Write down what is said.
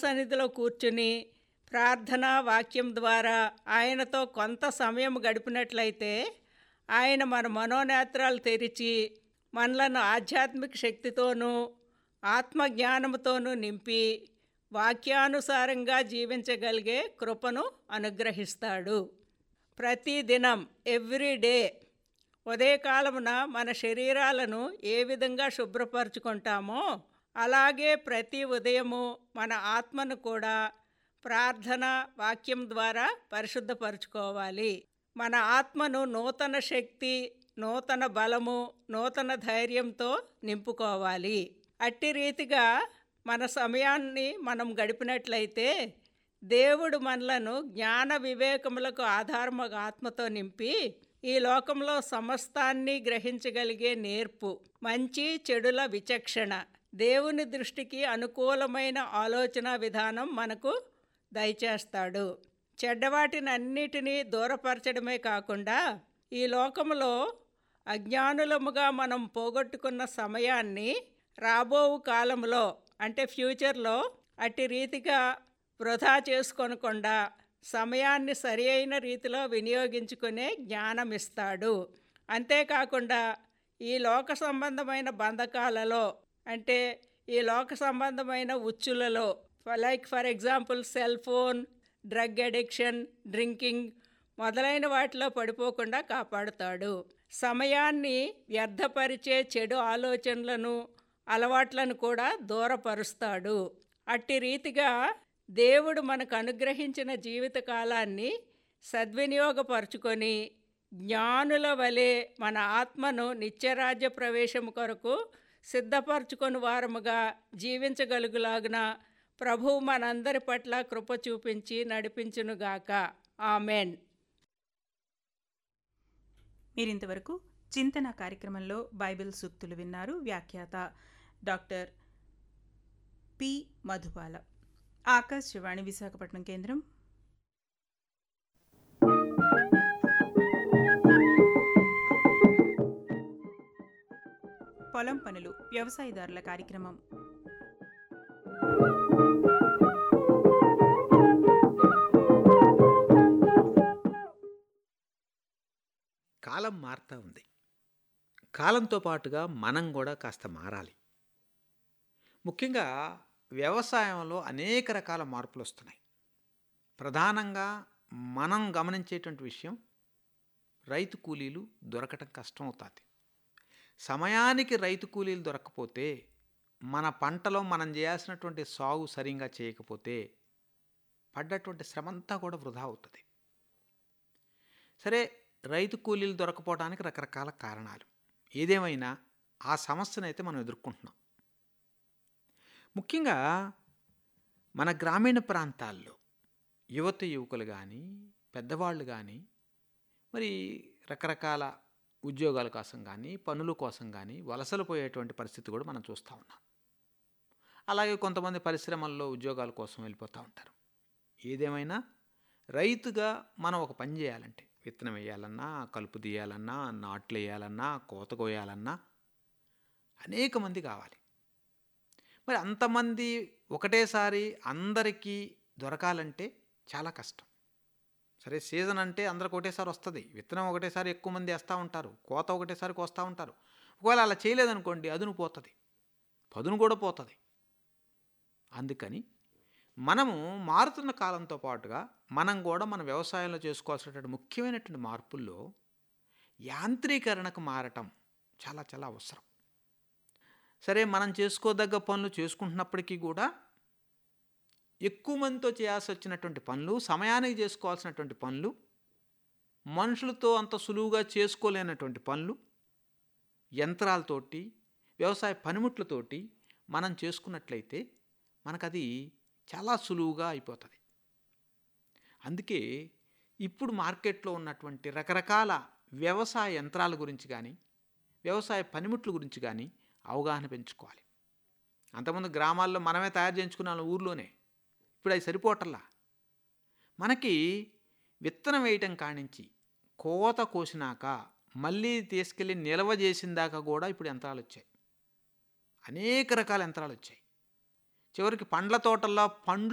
సన్నిధిలో కూర్చుని ప్రార్థన వాక్యం ద్వారా ఆయనతో కొంత సమయం గడిపినట్లయితే ఆయన మన మనోనేత్రాలు తెరిచి మనలను ఆధ్యాత్మిక శక్తితోనూ ఆత్మజ్ఞానంతోనూ నింపి వాక్యానుసారంగా జీవించగలిగే కృపను అనుగ్రహిస్తాడు ప్రతిదినం ఎవ్రీ డే ఉదయకాలమున మన శరీరాలను ఏ విధంగా శుభ్రపరచుకుంటామో అలాగే ప్రతి ఉదయము మన ఆత్మను కూడా ప్రార్థన వాక్యం ద్వారా పరిశుద్ధపరచుకోవాలి మన ఆత్మను నూతన శక్తి నూతన బలము నూతన ధైర్యంతో నింపుకోవాలి అట్టి రీతిగా మన సమయాన్ని మనం గడిపినట్లయితే దేవుడు మనలను జ్ఞాన వివేకములకు ఆధారముగా ఆత్మతో నింపి ఈ లోకంలో సమస్తాన్ని గ్రహించగలిగే నేర్పు మంచి చెడుల విచక్షణ దేవుని దృష్టికి అనుకూలమైన ఆలోచన విధానం మనకు దయచేస్తాడు చెడ్డవాటిని అన్నిటినీ దూరపరచడమే కాకుండా ఈ లోకంలో అజ్ఞానులముగా మనం పోగొట్టుకున్న సమయాన్ని రాబోవు కాలంలో అంటే ఫ్యూచర్లో అట్టి రీతిగా వృధా చేసుకొనకుండా సమయాన్ని సరి అయిన రీతిలో వినియోగించుకునే జ్ఞానం ఇస్తాడు అంతేకాకుండా ఈ లోక సంబంధమైన బంధకాలలో అంటే ఈ లోక సంబంధమైన ఉచ్చులలో like for example cell phone drug addiction drinking మొదలైన వాటిలో పడిపోకుండా కాపాడుతాడు సమయాన్ని వ్యర్థపరిచే చెడు ఆలోచనలను అలవాట్లను కూడా దూరపరుస్తాడు అట్టి రీతిగా దేవుడు మనకు అనుగ్రహించిన జీవిత కాలాన్ని సద్వినియోగపరుచుకొని జ్ఞానుల వలె మన ఆత్మను నిత్యరాజ్య ప్రవేశం కొరకు సిద్ధపరచుకొని వారముగా జీవించగలుగులాగున ప్రభువు మనందరి పట్ల కృప చూపించి నడిపించునుగాక ఆమెన్ మీరింతవరకు చింతన కార్యక్రమంలో బైబిల్ సూక్తులు విన్నారు వ్యాఖ్యాత డాక్టర్ పి మధుబాల ఆకాశవాణి విశాఖపట్నం కేంద్రం పొలం పనులు వ్యవసాయదారుల కార్యక్రమం కాలం మారుతూ ఉంది కాలంతో పాటుగా మనం కూడా కాస్త మారాలి ముఖ్యంగా వ్యవసాయంలో అనేక రకాల మార్పులు వస్తున్నాయి ప్రధానంగా మనం గమనించేటువంటి విషయం రైతు కూలీలు దొరకటం కష్టం అవుతుంది సమయానికి రైతు కూలీలు దొరకకపోతే మన పంటలో మనం చేయాల్సినటువంటి సాగు సరిగా చేయకపోతే పడ్డటువంటి శ్రమంతా కూడా వృధా అవుతుంది సరే రైతు కూలీలు దొరకపోవడానికి రకరకాల కారణాలు ఏదేమైనా ఆ సమస్యను అయితే మనం ఎదుర్కొంటున్నాం ముఖ్యంగా మన గ్రామీణ ప్రాంతాల్లో యువత యువకులు కానీ పెద్దవాళ్ళు కానీ మరి రకరకాల ఉద్యోగాల కోసం కానీ పనుల కోసం కానీ వలసలు పోయేటువంటి పరిస్థితి కూడా మనం చూస్తూ ఉన్నాం అలాగే కొంతమంది పరిశ్రమల్లో ఉద్యోగాల కోసం వెళ్ళిపోతూ ఉంటారు ఏదేమైనా రైతుగా మనం ఒక పని చేయాలంటే విత్తనం వేయాలన్నా కలుపు తీయాలన్నా నాట్లు వేయాలన్నా కోత కోయాలన్నా అనేక మంది కావాలి మరి అంతమంది ఒకటేసారి అందరికీ దొరకాలంటే చాలా కష్టం సరే సీజన్ అంటే అందరికి ఒకటేసారి వస్తుంది విత్తనం ఒకటేసారి ఎక్కువ మంది వేస్తూ ఉంటారు కోత ఒకటేసారి కోస్తూ ఉంటారు ఒకవేళ అలా చేయలేదనుకోండి అదును పోతుంది పదును కూడా పోతుంది అందుకని మనము మారుతున్న కాలంతో పాటుగా మనం కూడా మన వ్యవసాయంలో చేసుకోవాల్సినటువంటి ముఖ్యమైనటువంటి మార్పుల్లో యాంత్రీకరణకు మారటం చాలా చాలా అవసరం సరే మనం చేసుకోదగ్గ పనులు చేసుకుంటున్నప్పటికీ కూడా ఎక్కువ మందితో చేయాల్సి వచ్చినటువంటి పనులు సమయానికి చేసుకోవాల్సినటువంటి పనులు మనుషులతో అంత సులువుగా చేసుకోలేనటువంటి పనులు యంత్రాలతోటి వ్యవసాయ పనిముట్లతోటి మనం చేసుకున్నట్లయితే మనకది చాలా సులువుగా అయిపోతుంది అందుకే ఇప్పుడు మార్కెట్లో ఉన్నటువంటి రకరకాల వ్యవసాయ యంత్రాల గురించి కానీ వ్యవసాయ పనిముట్ల గురించి కానీ అవగాహన పెంచుకోవాలి అంతకుముందు గ్రామాల్లో మనమే తయారు చేయించుకున్నాం ఊర్లోనే ఇప్పుడు అవి సరిపోవటల్లా మనకి విత్తనం వేయటం కానించి కోత కోసినాక మళ్ళీ తీసుకెళ్ళి నిల్వ చేసిన దాకా కూడా ఇప్పుడు యంత్రాలు వచ్చాయి అనేక రకాల యంత్రాలు వచ్చాయి చివరికి పండ్ల తోటల్లో పండ్లు